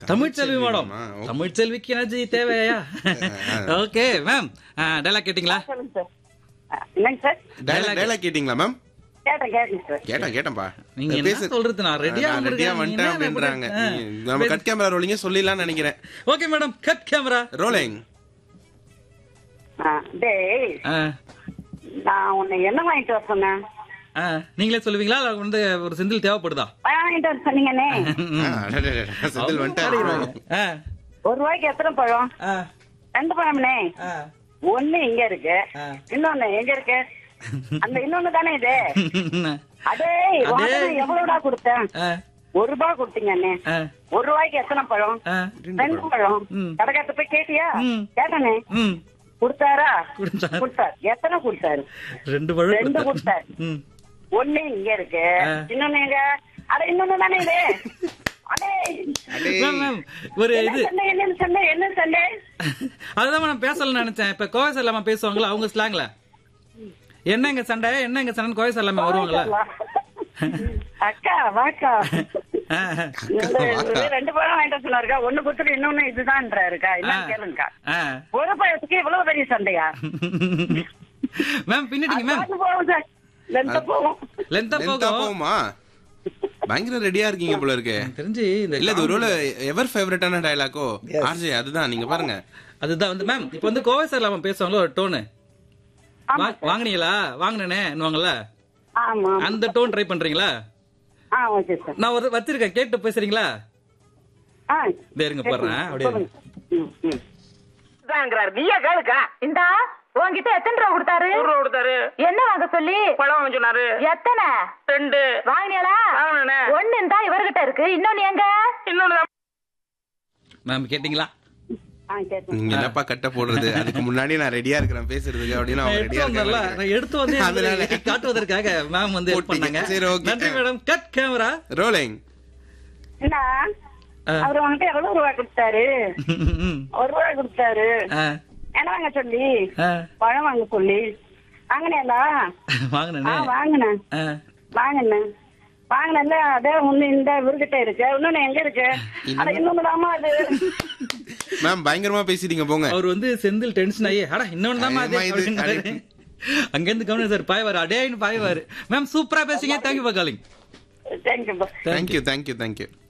Tamilselvi madam மேடமா? ஓ. தமிழ்ச்செல்விக்கு எனர்ஜி தேவையா ஓகே மேம் டைலாக் கேட்டிங்களா சொல்லுங்க சார் ஆ, என்னங்க சார் டைலாக் டைலாக் கேட்டிங்களா மேம் கேட்டேன் கேட்டேன் சார் கேட்டேன் கேட்டேன்ப்பா நீங்க என்ன சொல்றது? நான் ready ஆ நான் ரெடியா வந்திருக்கேன். வந்துட்டேன் நீங்க என்ன அப்படின்றாங்க எப்படி- நீங்க- நம்ம கட் கேமரா ரோலிங்க சொல்லிடலாம்னு நினைக்கிறேன் okay madam cut camera rolling ஆ, டேய் நான் உன்னை என்ன வாங்கிட்டு வர சொன்னேன் நீங்களே சொல்லுவீங்களா இல்ல வந்து ஒரு செந்தில் தேவைப்படுதா வாங்கிட்டு வர சொன்னீங்கண்ணே செந்தில் வந்துட்டாரு ஆ, ஒரு ரூபாய்க்கு எத்தனை பழம் ஆ, ரெண்டு பழம்னே ஆ, ஒண்ணு இங்க இருக்கு ஆ. இன்னொன்னு எங்க இருக்கு அந்த இன்னொன்னு தானே இது அடே உனக்கு நான் எவ்வளவுடா கொடுத்தேன் ஆ, ஒரு ரூபாய் கொடுத்தீங்க அண்ணே ஆ, ஒரு ரூபாய்க்கு எத்தனை பழம் ஆ. ரெண்டு பழம் ம். கடைக்காட்ட போய் கேட்டியா ம். கேட்டானே ம், கொடுத்தாரா கொடுத்தாரு. கொடுத்தாரு எத்தனை கொடுத்தாரு ரெண்டு பழம் ரெண்டு கொடுத்தாரு. கொடுத்தாரு. ம். ஒண்ணு இங்க இருக்கு ஆ. இன்னொன்னு எங்க அட இன்னொன்னு தானே இது அடே மேம், மேம், ஒரு என்ன இது சண்டை என்ன சண்டை என்ன சண்டை அதுதான் நான் பேசல நினைச்சேன் இப்ப கோவை இல்லாம பேசுவாங்களா அவங்க ஸ்லாங்ல என்னங்க சண்டை என்னங்க சண்டை கோவை இல்லாம வருவாங்களா அக்கா வாக்கா ஆ, இந்த இது ரெண்டு பழம் வாங்கிட்டு சொன்னாருக்கா ஒண்ணு கொடுத்துட்டு இன்னொன்னு இதுதான்றாருக்கா என்ன கேளுங்கக்கா ஆ. ஒரு பழத்துக்கு இவ்வளவு பெரிய சண்டையா மேம் பின்னிட்டீங்க மேம் அது போகும் சார் லென்த்த போகும் லென்த்தா லென்த்தா போகும் போகுமா பயங்கர ரெடியா இருக்கீங்க போல இருக்கு தெரிஞ்சு இந்த இல்ல இது ஒரு எவர் ஃபேவரட்டான டயலாக்கோ ஆர்ஜே அதுதான் நீங்க பாருங்க அதுதான் வந்து மேம் இப்ப வந்து கோவை சார் இல்லாம பேசுவாங்களோ ஒரு டோனு ஆமா வாங்குனீங்களா வாங்கினேன்னுவாங்கல்ல ஆமா அந்த டோன் ட்ரை பண்றீங்களா ஆ ஓகே சார் நான் ஒரு வச்சிருக்கேன் கேட்டு பேசுறீங்களா ஆ இதோ இருங்க போடுறேன் அப்படியே இருங்க. ம், ம். தாங்கிறாரு நீயே கேளுக்கா இந்தா உன்கிட்ட எத்தனை ரூபா கொடுத்தாரு நூறு ரூபா கொடுத்தாரு என்ன வாங்க சொல்லி பழம் வாங்க சொன்னாரு எத்தனை ரெண்டு வாங்கினியாளா வாங்கினேனே. ஒண்ணு இருந்தா இவர்கிட்ட இருக்கு இன்னொன்னு எங்க இன்னொன்னு தான் மேம் கேட்டீங்களா ஆ கேட்டேன் நீங்க என்னப்பா கட்ட போடுறது அதுக்கு முன்னாடி நான் ரெடியா இருக்கிறேன் பேசுறதுக்கு அப்படின்னு நான் அவங்க எடுத்து ரெடியா வந்தேன்ல இருக்காங்க நான் எடுத்து வந்து அதனால. எனக்கு காட்டுவதற்காக மேம் வந்து ஹெல்ப் போட்டீங்க. பண்ணாங்க சரி, okay. நன்றி மேடம் கட் கேமரா ரோலிங் என்ன அவர் வந்துட்டு எவ்வளவு ரூபாய் கொடுத்தாரு ஒரு ரூபாய் கொடுத்தாரு என்ன வாங்க சொல்லி பழம் வாங்க சொல்லி வாங்கினேங்களா ஆ வாங்கினேன் வாங்கினேன் வாங்கினேன் வாங்கினேன்ல அதே ஒண்ணு இந்த இவர்கிட்ட இருக்கு இன்னொன்னு எங்க இருக்கு அட இன்னொன்னு தாமா அது மேம் பயங்கரமா பேசிட்டீங்க போங்க அவர் வந்து செந்தில் டென்ஷன் ஆகி அடா இன்னொன்னு தான் ஆமா, இது, அப்படின்னாரு அங்க இருந்து கவனம் சார் பாய்வாரு அடேன்னு பாய்வாரு மேம் சூப்பரா பேசுங்க thank you for calling thank you thank you thank you thank you